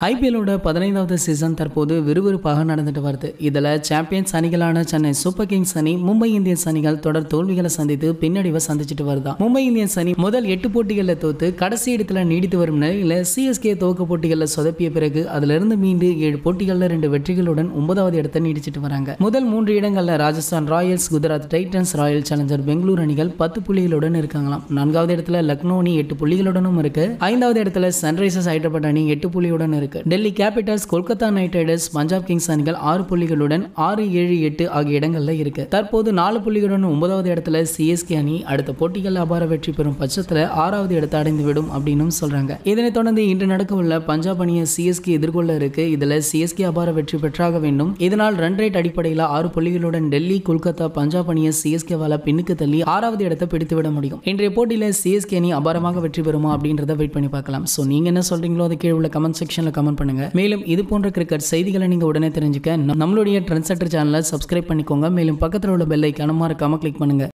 ஐபிஎல்லோட பதினைந்தாவது சீசன் தற்போது விறுவிறுப்பாக நடந்துட்டு வருது இதில் சாம்பியன்ஸ் அணிகளான சென்னை சூப்பர் கிங்ஸ் அணி மும்பை இந்தியன்ஸ் அணிகள் தொடர் தோல்விகளை சந்தித்து பின்னடைவை சந்திச்சுட்டு வருதா மும்பை இந்தியன்ஸ் அணி முதல் எட்டு போட்டிகளில் தோத்து கடைசி இடத்துல நீடித்து வரும் நிலையில் சிஎஸ்கே துவக்க போட்டிகளில் சொதப்பிய பிறகு அதிலிருந்து மீண்டு ஏழு போட்டிகளில் ரெண்டு வெற்றிகளுடன் ஒன்பதாவது இடத்தை நீடிச்சிட்டு வராங்க முதல் மூன்று இடங்களில் Rajasthan Royals Gujarat Titans Royal Challenger Bangalore அணிகள் பத்து புள்ளிகளுடன் இருக்காங்களாம் நான்காவது இடத்துல லக்னோ அணி எட்டு புள்ளிகளுடனும் இருக்கு ஐந்தாவது இடத்துல சன்ரைசர்ஸ் ஹைதராபாத் அணி எட்டு புள்ளியுடன் இருக்கு Delhi Capitals Kolkata Knight Riders Punjab Kings அணிகள் ஆறு புள்ளிகளுடன் ஆறு ஏழு எட்டு ஆகிய இடங்கள்ல இருக்கு தற்போது நாலு புள்ளிகளுடன் ஒன்பதாவது இடத்துல சிஎஸ்கே அணி அடுத்த போட்டிகள் அபார வெற்றி பெறும் பட்சத்துல ஆறாவது இடத்தை அடைந்து விடும் அப்படின்னு சொல்றாங்க இதனைத் தொடர்ந்து இன்று நடக்கவுள்ள பஞ்சாப் அணியை சிஎஸ்கே எதிர்கொள்ள இருக்கு இதுல சிஎஸ்கே அபார வெற்றி பெற்றாக வேண்டும் இதனால் ரன் ரேட் அடிப்படையில் ஆறு புள்ளிகளுடன் டெல்லி கொல்கத்தா பஞ்சாப் அணியை சிஎஸ்கேவால பின்னுக்கு தள்ளி ஆறாவது இடத்தை பிடித்து விட முடியும் இன்றைய போட்டியில சிஎஸ்கே அணி அபாரமாக வெற்றி பெறுமா அப்படின்றத வெயிட் பண்ணி பார்க்கலாம் ஸோ நீங்க என்ன சொல்றீங்களோ அதை கீழே உள்ள கமெண்ட் செக்ஷன்ல கமெண்ட் பண்ணுங்க மேலும் இது போன்ற கிரிக்கெட் செய்திகளை நீங்க உடனே தெரிஞ்சுக்க நம்ம- நம்மளுடைய ட்ரெண்ட் செட்டர் சேனலை சப்ஸ்கிரைப் பண்ணிக்கோங்க மேலும் பக்கத்தில் உள்ள பெல் ஐக்கான மறக்காம கிளிக் பண்ணுங்க